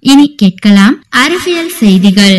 இனி கேட்கலாம் அறிவியல் செய்திகள்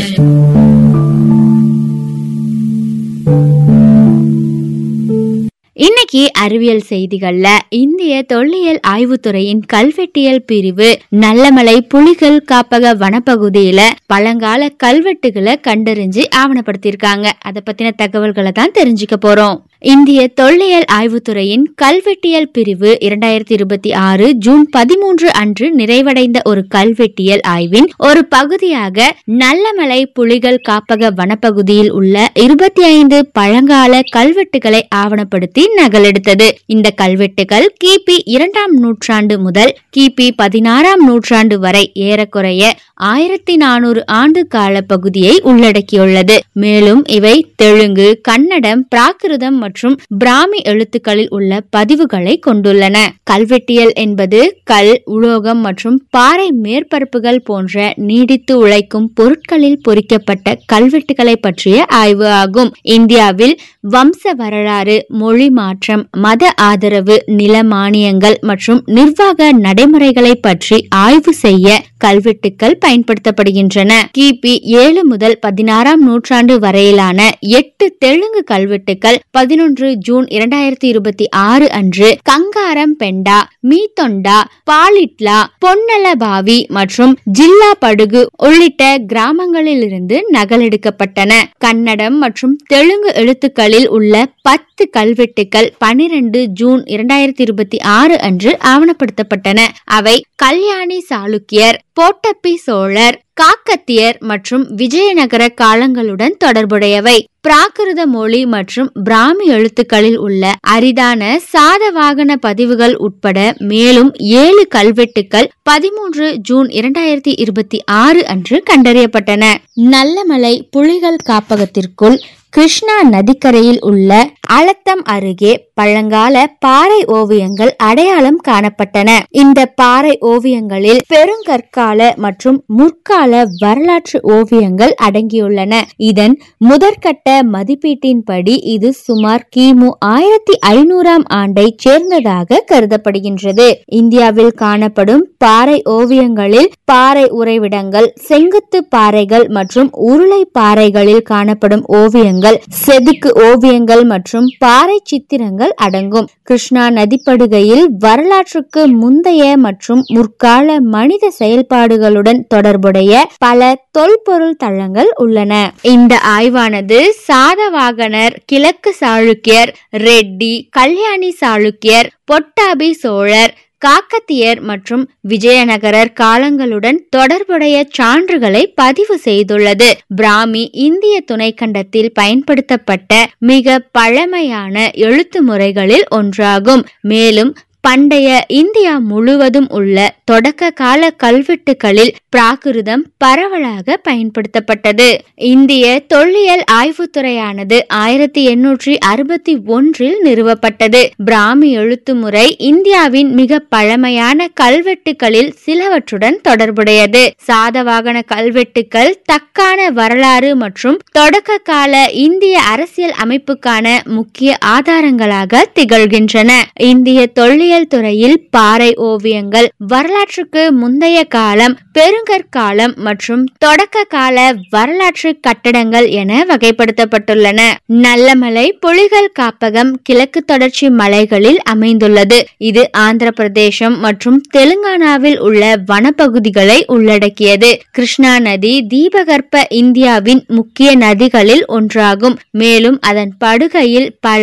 இன்னைக்கு அறிவியல் செய்திகள்ல இந்திய தொல்லியல் ஆய்வுத்துறையின் கல்வெட்டியல் பிரிவு நல்லமலை புலிகள் காப்பக வனப்பகுதியில பழங்கால கல்வெட்டுகளை கண்டறிஞ்சு ஆவணப்படுத்தியிருக்காங்க அதை பத்தின தகவல்களை தான் தெரிஞ்சுக்க போறோம் இந்திய தொல்லியல் ஆய்வுத்துறையின் கல்வெட்டியல் பிரிவு இரண்டாயிரத்தி இருபத்தி ஆறு ஜூன் பதிமூன்று அன்று நிறைவடைந்த ஒரு கல்வெட்டியல் ஆய்வின் ஒரு பகுதியாக நல்லமலை புலிகள் காப்பக வனப்பகுதியில் உள்ள இருபத்தி ஐந்து பழங்கால கல்வெட்டுகளை ஆவணப்படுத்தி நகலெடுத்தது இந்த கல்வெட்டுகள் கிபி இரண்டாம் நூற்றாண்டு முதல் கிபி பதினாறாம் நூற்றாண்டு வரை ஏறக்குறைய ஆயிரத்தி நானூறு ஆண்டு கால பகுதியை உள்ளடக்கியுள்ளது மேலும் இவை தெலுங்கு கன்னடம் பிராகிருதம் மற்றும் பிராமி எழுத்துக்களில் உள்ள பதிவுகளை கொண்டுள்ளன கல்வெட்டியல் என்பது கல் உலோகம் மற்றும் பாறை மேற்பரப்புகள் போன்ற நீடித்து உழைக்கும் பொருட்களில் பொறிக்கப்பட்ட கல்வெட்டுகளை பற்றிய ஆய்வு ஆகும் இந்தியாவில் வம்ச வரலாறு மொழி மாற்றம் மத ஆதரவு நில மானியங்கள் மற்றும் நிர்வாக நடைமுறைகளை பற்றி ஆய்வு செய்ய கல்வெட்டுக்கள் பயன்படுத்தப்படுகின்றன கிபி ஏழு முதல் பதினாறாம் நூற்றாண்டு வரையிலான எட்டு தெலுங்கு கல்வெட்டுக்கள் பதினொன்று ஜூன் இரண்டாயிரத்தி இருபத்தி ஆறு அன்று கங்காரம் பெண்டா மீத்தொண்டா பாலிட்லா பொன்னலபாவி மற்றும் ஜில்லா படுகு உள்ளிட்ட கிராமங்களிலிருந்து நகலெடுக்கப்பட்டன கன்னடம் மற்றும் தெலுங்கு எழுத்துக்களில் உள்ள பத்து கல்வெட்டுக்கள் பனிரெண்டு ஜூன் இரண்டாயிரத்தி இருபத்தி ஆறு அன்று ஆவணப்படுத்தப்பட்டன அவை கல்யாணி சாளுக்கியர் போட்டப்பி சோழர் காக்கத்தியர் மற்றும் விஜயநகர காலங்களுடன் தொடர்புடையவை பிராகிருத மொழி மற்றும் பிராமி எழுத்துக்களில் உள்ள அரிதான சாதவாகன பதிவுகள் உட்பட மேலும் ஏழு கல்வெட்டுக்கள் பதிமூன்று ஜூன் இரண்டாயிரத்தி இருபத்தி ஆறு அன்று கண்டறியப்பட்டன நல்லமலை புலிகள் காப்பகத்திற்குள் கிருஷ்ணா நதிக்கரையில் உள்ள அளத்தம் அருகே பழங்கால பாறை ஓவியங்கள் அடையாளம் காணப்பட்டன இந்த பாறை ஓவியங்களில் பெருங்கற்கால மற்றும் முற்கால வரலாற்று ஓவியங்கள் அடங்கியுள்ளன இதன் முதற்கட்ட மதிப்பீட்டின்படி இது சுமார் கிமு ஆயிரத்தி ஐநூறாம் ஆண்டை சேர்ந்ததாக கருதப்படுகின்றது இந்தியாவில் காணப்படும் பாறை ஓவியங்களில் பாறை உறைவிடங்கள் செங்குத்து பாறைகள் மற்றும் உருளை பாறைகளில் காணப்படும் ஓவியங்கள் செதுக்கு ஓவியங்கள் மற்றும் பாறை சித்திரங்கள் அடங்கும் கிருஷ்ணா நதிப்படுகையில் வரலாற்றுக்கு முந்தைய மற்றும் முற்கால மனித செயல்பாடுகளுடன் தொடர்புடைய பல தொல்பொருள் தளங்கள் உள்ளன இந்த ஆய்வானது சாதவாகனர் கிழக்கு சாளுக்கியர் ரெட்டி கல்யாணி சாளுக்கியர் பொட்டாபி சோழர் காக்கத்தியர் மற்றும் விஜயநகரர் காலங்களுடன் தொடர்புடைய சான்றுகளை பதிவு செய்துள்ளது பிராமி இந்திய துணைக்கண்டத்தில் பயன்படுத்தப்பட்ட மிக பழமையான எழுத்து முறைகளில் ஒன்றாகும் மேலும் பண்டைய இந்தியா முழுவதும் உள்ள தொடக்க கால கல்வெட்டுகளில் பிராகிருதம் பரவலாக பயன்படுத்தப்பட்டது இந்திய தொல்லியல் ஆய்வுத்துறையானது ஆயிரத்தி எண்ணூற்றி அறுபத்தி ஒன்றில் நிறுவப்பட்டது பிராமி எழுத்து முறை இந்தியாவின் மிக பழமையான கல்வெட்டுகளில் சிலவற்றுடன் தொடர்புடையது சாதவாகன கல்வெட்டுக்கள் தக்கான வரலாறு மற்றும் தொடக்க கால இந்திய அரசியல் அமைப்புக்கான முக்கிய ஆதாரங்களாக திகழ்கின்றன இந்திய தொல்லியல் தொல்லியல் துறையில் பாறை ஓவியங்கள் வரலாற்றுக்கு முந்தைய காலம் பெருங்கற்காலம் மற்றும் தொடக்க கால வரலாற்று கட்டடங்கள் என வகைப்படுத்தப்பட்டுள்ளன நல்லமலை புலிகள் காப்பகம் கிழக்கு தொடர்ச்சி மலைகளில் அமைந்துள்ளது இது ஆந்திர பிரதேசம் மற்றும் தெலுங்கானாவில் உள்ள வனப்பகுதிகளை உள்ளடக்கியது கிருஷ்ணா நதி தீபகற்ப இந்தியாவின் முக்கிய நதிகளில் ஒன்றாகும் மேலும் அதன் படுகையில் பல